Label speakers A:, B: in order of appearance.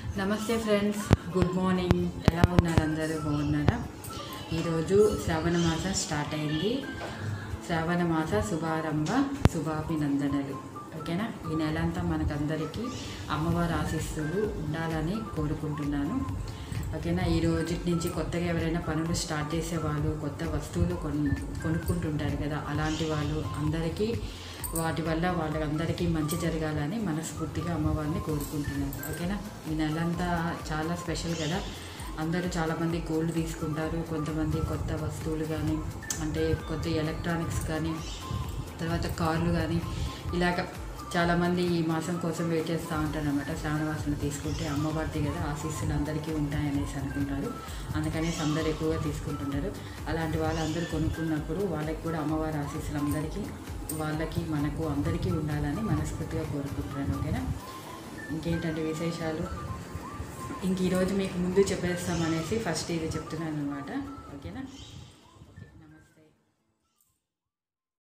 A: నమస్తే friends good morning ఎలా ఉన్నారు అందరూ బాగున్నారా ఈరోజు శ్రావణ మాసం స్టార్ట్ అయింది శ్రావణ మాస శుభారంభ శుభాభినందనలు ఓకేనా ఈ నెల అంతా మనకందరికీ అమ్మవారి ఆశీస్సులు ఉండాలని కోరుకుంటున్నాను ఓకేనా ఈ రోజు నుంచి కొత్తగా ఎవరైనా పనులు స్టార్ట్ చేసేవాళ్ళు కొత్త వస్తువులు కొను కొనుక్కుంటుంటారు కదా అలాంటి వాళ్ళు అందరికీ వాటి వల్ల వాళ్ళందరికీ మంచి జరగాలని మనస్ఫూర్తిగా అమ్మవారిని కోరుకుంటున్నాను ఓకేనా ఈ నెలంతా చాలా స్పెషల్ కదా అందరూ చాలామంది గోల్డ్ తీసుకుంటారు కొంతమంది కొత్త వస్తువులు కానీ అంటే కొత్త ఎలక్ట్రానిక్స్ కానీ తర్వాత కార్లు కానీ ఇలాగ చాలామంది ఈ మాసం కోసం వెయిట్ చేస్తూ ఉంటారు అనమాట శ్రావణ మాసం తీసుకుంటే అమ్మవారిది కదా ఆశీస్సులు అందరికీ ఉంటాయనేసి అనుకుంటారు అందుకనేసి అందరు ఎక్కువగా తీసుకుంటుంటారు అలాంటి వాళ్ళు అందరూ కొనుక్కున్నప్పుడు వాళ్ళకి కూడా అమ్మవారి ఆశీస్సులు అందరికీ వాళ్ళకి మనకు అందరికీ ఉండాలని మనస్ఫూర్తిగా కోరుకుంటున్నాను ఓకేనా ఇంకేంటంటే విశేషాలు ఇంక ఈరోజు మీకు ముందు చెప్పేస్తామనేసి ఫస్ట్ ఇది చెప్తున్నాను అనమాట ఓకేనా